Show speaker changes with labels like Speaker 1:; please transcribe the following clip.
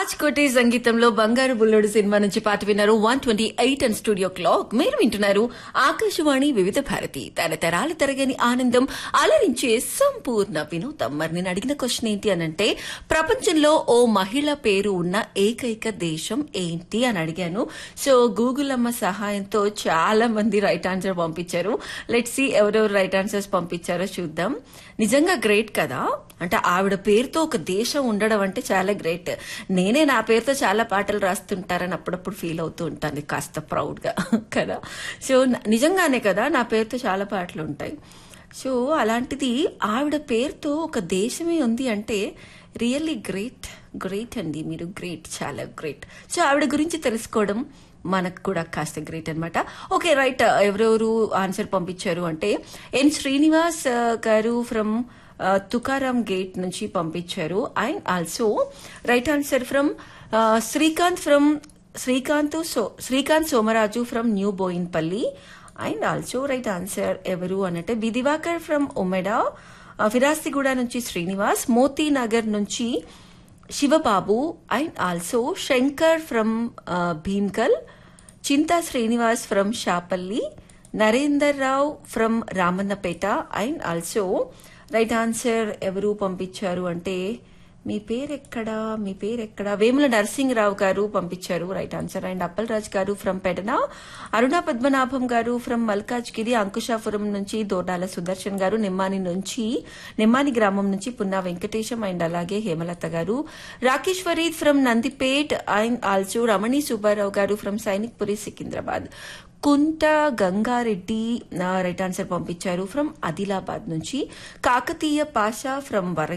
Speaker 1: రాజ్ కోటి సంగీతంలో బంగారు బుల్లోడు సినిమా నుంచి పాట విన్నారు one twenty eight and studio clock మీరు వింటున్నారు ఆకాశవాణి వివిధ భారతి తన తరాల తరగని ఆనందం అలరించే సంపూర్ణ వినోదం మరి నేను అడిగిన క్వశ్చన్ ఏంటి అనంటే ప్రపంచంలో ఓ మహిళ పేరు ఉన్న ఏకైక దేశం ఏంటి అని అడిగాను సో గూగుల్ అమ్మ సహాయంతో చాలా మంది రైట్ ఆన్సర్ పంపించారు లెట్ సి ఎవరెవరు రైట్ ఆన్సర్స్ పంపించారో చూద్దాం నిజంగా గ్రేట్ కదా అంటే ఆవిడ పేరుతో ఒక దేశం ఉండడం అంటే చాలా గ్రేట్ నేనే నా పేరుతో చాలా పాటలు రాస్తుంటారని అప్పుడప్పుడు ఫీల్ అవుతూ ఉంటాను కాస్త ప్రౌడ్ గా కదా సో న- నిజంగానే కదా నా పేరుతో చాలా పాటలు ఉంటాయి సో అలాంటిది ఆవిడ పేరుతో ఒక దేశమే ఉంది అంటే రియల్లీ గ్రేట్ గ్రేట్ అండి మీరు గ్రేట్ చాలా గ్రేట్ సో ఆవిడ గురించి తెలుసుకోవడం మనకు కూడా కాస్త గ్రేట్ అన్నమాట ఓకే రైట్ ఎవరెవరు ఆన్సర్ పంపించారు అంటే ఎన్ శ్రీనివాస్ ఆ, గారు ఫ్రమ్ తుకారాం గేట్ నుంచి పంపించారు and also right answer from Srikanth from Srikanth so Srikanth Somaraju from New Bowenpally and also right answer ఎవరు అనంటే బి దివాకర్ ఫ్రమ్ ఉమెడా ఫిరాస్తిగూడ నుంచి శ్రీనివాస్ మోతీ నగర్ నుంచి Sivababu and also Shankar from Bheemgal Chinta Srinivas from Shapalli Narender Rao from Ramannapeta and also right answer ఎవరు పంపించారు అంటే మీ పేరు ఎక్కడ మీ పేరు ఎక్కడ వేముల నరసింహరావు గారు పంపించారు రైట్ ఆన్సర్ అండ్ అప్పలరాజ్ గారు ఫ్రమ్ పెడన అరుణ పద్మనాభం గారు ఫ్రమ్ మల్కాజ్గిరి అంకుశాపురం నుంచి దోడాల సుదర్శన్ గారు నిమ్మాని నుంచి నిమ్మాని గ్రామం నుంచి పున్నా వెంకటేశం అండ్ అలాగే Hemalatha garu Rakesh Fareed from Nandipet and also Ramani Subbarao garu from Sainikpuri Secunderabad Kunta Gangareddy right answer పంపించారు ఫ్రమ్ ఆదిలాబాద్ నుంచి కాకతీయ పాషా ఫ్రమ్ వరంగల్